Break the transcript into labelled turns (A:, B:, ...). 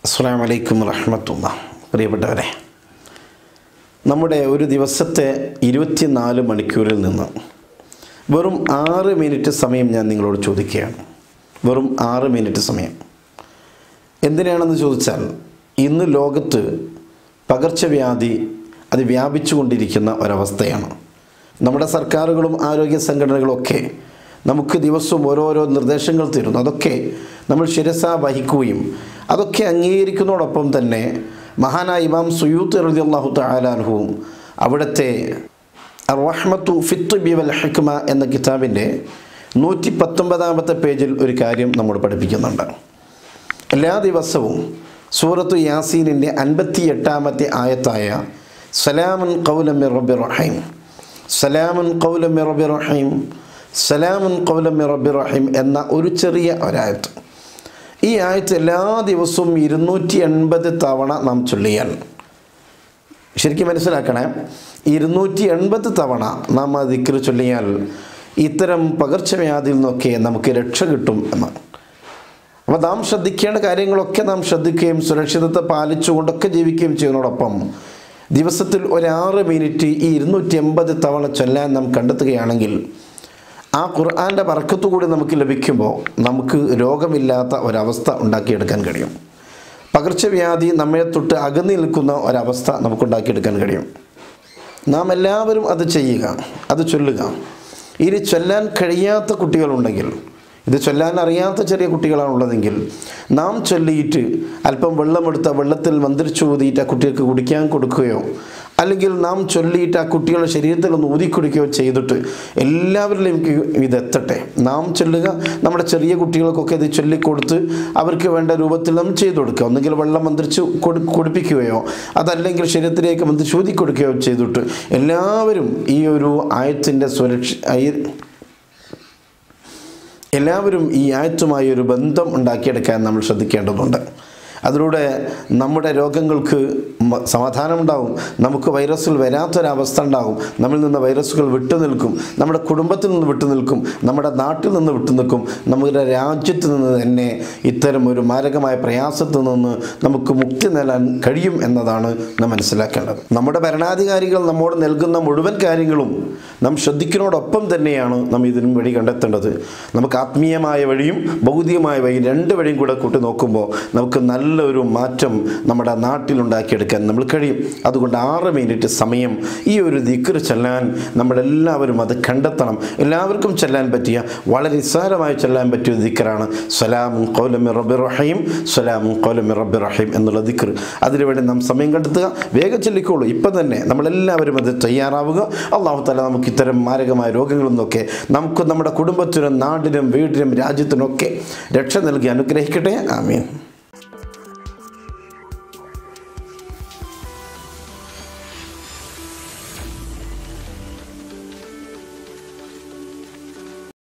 A: അസ്സാം വലൈക്കും വറഹമത്തുള്ള പ്രിയപ്പെട്ടവരെ നമ്മുടെ ഒരു ദിവസത്തെ ഇരുപത്തിനാല് മണിക്കൂറിൽ നിന്ന് വെറും ആറ് മിനിറ്റ് സമയം ഞാൻ നിങ്ങളോട് ചോദിക്കുകയാണ് വെറും ആറ് മിനിറ്റ് സമയം എന്തിനാണെന്ന് ചോദിച്ചാൽ ഇന്ന് ലോകത്ത് പകർച്ചവ്യാധി അത് വ്യാപിച്ചു കൊണ്ടിരിക്കുന്ന ഒരവസ്ഥയാണ് നമ്മുടെ സർക്കാരുകളും ആരോഗ്യ സംഘടനകളൊക്കെ നമുക്ക് ദിവസവും ഓരോരോ നിർദ്ദേശങ്ങൾ തരുന്നു അതൊക്കെ നമ്മൾ ശിരസ വഹിക്കുകയും അതൊക്കെ അംഗീകരിക്കുന്നതോടൊപ്പം തന്നെ മഹാനായ ഇമാം സുയൂത്ത് റതി അള്ളാഹു താലാൻഹുവും അവിടുത്തെ റഹ്മത്തു ഫിത്ത് ബി വൽ ഹക്മ എന്ന കിതാബിൻ്റെ നൂറ്റി പത്തൊമ്പതാമത്തെ പേജിൽ ഒരു കാര്യം നമ്മോട് പഠിപ്പിക്കുന്നുണ്ട് എല്ലാ ദിവസവും സൂറത്തു യാസീനിൻ്റെ അൻപത്തി എട്ടാമത്തെ ആയത്തായ സലാമുൻ കൗലമി റബ്ബി റഹീം സലാമുൻ കൗലമി റബ്ബി റഹീം സലാമുൻ കൗലമി റബ്ബി റഹീം എന്ന ഒരു ചെറിയ ഒരായത്ത് ഈ ആയത്ത് എല്ലാ ദിവസവും ഇരുന്നൂറ്റി എൺപത് തവണ നാം ചൊല്ലിയാൽ ശരിക്കും മനസ്സിലാക്കണേ ഇരുന്നൂറ്റി എൺപത് തവണ നാം ആ ദിക്ർ ചൊല്ലിയാൽ ഇത്തരം പകർച്ചവ്യാധിയിൽ നിന്നൊക്കെ നമുക്ക് രക്ഷ കിട്ടും എന്ന് അപ്പോൾ നാം ശ്രദ്ധിക്കേണ്ട കാര്യങ്ങളൊക്കെ നാം ശ്രദ്ധിക്കുകയും സുരക്ഷിതത്വം പാലിച്ചുകൊണ്ടൊക്കെ ജീവിക്കുകയും ചെയ്യുന്നതോടൊപ്പം ദിവസത്തിൽ ഒരാറ് മിനിറ്റ് ഈ ഇരുന്നൂറ്റി എൺപത് തവണ ചൊല്ലാൻ നാം കണ്ടെത്തുകയാണെങ്കിൽ ആ ഖുർആൻ്റെ പറക്കത്തു കൂടി നമുക്ക് ലഭിക്കുമ്പോൾ നമുക്ക് രോഗമില്ലാത്ത ഒരവസ്ഥ ഉണ്ടാക്കിയെടുക്കാൻ കഴിയും പകർച്ചവ്യാധി നമ്മെ തൊട്ട് അകന്നു നിൽക്കുന്ന ഒരവസ്ഥ നമുക്കുണ്ടാക്കിയെടുക്കാൻ കഴിയും നാം എല്ലാവരും അത് ചെയ്യുക അത് ചൊല്ലുക ഇനി ചൊല്ലാൻ കഴിയാത്ത കുട്ടികളുണ്ടെങ്കിൽ ഇത് ചൊല്ലാൻ അറിയാത്ത ചെറിയ കുട്ടികളാണുള്ളതെങ്കിൽ നാം ചൊല്ലിയിട്ട് അല്പം വെള്ളമെടുത്ത വെള്ളത്തിൽ മന്ത്രിച്ചു ഊതിയിട്ട് ആ കുട്ടികൾക്ക് കുടിക്കാൻ കൊടുക്കുകയോ അല്ലെങ്കിൽ നാം ചൊല്ലിയിട്ട് ആ കുട്ടികളുടെ ശരീരത്തിൽ ഒന്ന് ഊതിക്കൊടുക്കുകയോ ചെയ്തിട്ട് എല്ലാവരിലേക്ക് ഇതെത്തട്ടെ നാം ചൊല്ലുക നമ്മുടെ ചെറിയ കുട്ടികൾക്കൊക്കെ ഇത് ചൊല്ലിക്കൊടുത്ത് അവർക്ക് വേണ്ട രൂപത്തിൽ നാം ചെയ്തു കൊടുക്കുക ഒന്നുകിൽ വെള്ളം മന്ത്രിച്ച് കൊടു കുടിപ്പിക്കുകയോ അതല്ലെങ്കിൽ ശരീരത്തിലേക്ക് മന്ത്രിച്ച് ഊതിക്കൊടുക്കുകയോ ചെയ്തിട്ട് എല്ലാവരും ഈ ഒരു ആയത്തിൻ്റെ സുരക്ഷ എല്ലാവരും ഈ ആയത്തുമായി ഒരു ബന്ധം ഉണ്ടാക്കിയെടുക്കാൻ നമ്മൾ ശ്രദ്ധിക്കേണ്ടതുണ്ട് അതിലൂടെ നമ്മുടെ രോഗങ്ങൾക്ക് മ- സമാധാനമുണ്ടാവും നമുക്ക് വൈറസുകൾ വരാത്തൊരവസ്ഥ ഉണ്ടാകും നമ്മിൽ നിന്ന് വൈറസുകൾ വിട്ടുനിൽക്കും നമ്മുടെ കുടുംബത്തിൽ നിന്ന് വിട്ടുനിൽക്കും നമ്മുടെ നാട്ടിൽ നിന്ന് വിട്ടുനിൽക്കും നമ്മുടെ രാജ്യത്ത് നിന്ന് തന്നെ ഇത്തരം ഒരു മാരകമായ പ്രയാസത്തിൽ നിന്ന് നമുക്ക് മുക്തി നേടാൻ കഴിയും എന്നതാണ് നാം മനസ്സിലാക്കേണ്ടത് നമ്മുടെ ഭരണാധികാരികൾ നമ്മോട് നൽകുന്ന മുഴുവൻ കാര്യങ്ങളും നാം ശ്രദ്ധിക്കുന്നതോടൊപ്പം തന്നെയാണ് നാം ഇതിനും വഴി കണ്ടെത്തേണ്ടത് നമുക്ക് ആത്മീയമായ വഴിയും ഭൗതികമായ വഴിയും രണ്ട് വഴിയും കൂടെ കൂട്ടി നോക്കുമ്പോൾ നമുക്ക് നല്ലൊരു മാറ്റം നമ്മുടെ നാട്ടിലുണ്ടാക്കിയെടുക്കാൻ നമ്മൾ കഴിയും അതുകൊണ്ട് ആറ് മിനിറ്റ് സമയം ഈ ഒരു ദിക്ർ ചെല്ലാൻ നമ്മളെല്ലാവരും അത് കണ്ടെത്തണം എല്ലാവർക്കും ചെല്ലാൻ പറ്റിയ വളരെ നിസ്സാരമായി ചെല്ലാൻ പറ്റിയ ഒരു ദിക്റാണ് സലാമും കൗലമി റബ്ബി റഹീം സലാമും കൗലമി റബ്ബി റഹീം എന്നുള്ള ദിക്ർ അതിനുവേണ്ടി നാം സമയം കണ്ടെത്തുക വേഗം ചൊല്ലിക്കോളൂ ഇപ്പം തന്നെ നമ്മളെല്ലാവരും അത് തയ്യാറാവുക അള്ളാഹു താല നമുക്ക് ഇത്തരം മാരകമായ രോഗങ്ങളിൽ നിന്നൊക്കെ നമുക്ക് നമ്മുടെ കുടുംബത്തിനും നാടിനും വീടിനും രാജ്യത്തിനൊക്കെ രക്ഷ നൽകി അനുഗ്രഹിക്കട്ടെ ആമീൻ